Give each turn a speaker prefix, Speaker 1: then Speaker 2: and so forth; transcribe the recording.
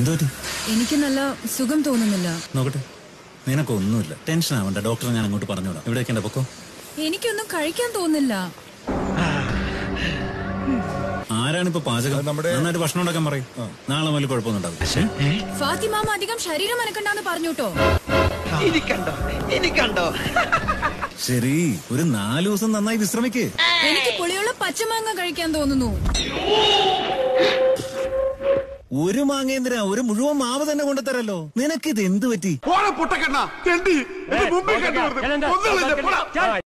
Speaker 1: എന്തു പറ്റി
Speaker 2: എനിക്ക് നല്ല സുഖം തോന്നുന്നില്ല
Speaker 1: നോക്കട്ടെ നിനക്കൊന്നുമില്ല ടെൻഷൻ ആവണ്ട ഡോക്ടറെ ഞാൻ അങ്ങോട്ട് പറഞ്ഞോളാം ഇവിടേക്ക് എന്റെ പൊക്കോ
Speaker 2: എനിക്കൊന്നും കഴിക്കാൻ തോന്നുന്നില്ല
Speaker 1: ആരാണിപ്പോ പാചകം
Speaker 3: അത് നമ്മുടെ-
Speaker 1: നന്നായിട്ട് ഭക്ഷണം ഉണ്ടാക്കാൻ പറയും നാളെ മുതൽ കുഴപ്പമൊന്നും ഉണ്ടാവില്ല
Speaker 2: ഫാത്തിമാമ അധികം ശരീരം അനക്കണ്ടെന്ന് പറഞ്ഞുട്ടോ
Speaker 4: എനിക്കണ്ടോ എനിക്കണ്ടോ
Speaker 1: ശരി ഒരു നാലു ദിവസം നന്നായി വിശ്രമിക്ക്
Speaker 2: എനിക്ക് പുളിയുള്ള പച്ചമാങ്ങ കഴിക്കാൻ തോന്നുന്നു
Speaker 1: ഒരു മാങ്ങേന്ദ്ര ഒരു മുഴുവൻ മാവ് തന്നെ കൊണ്ടുതരല്ലോ നിനക്കിത് എന്ത് പറ്റി
Speaker 5: പോണ പൊട്ടക്കണ്ണ തെണ്ടി എന്റെ മുമ്പിൽ കണ്ടു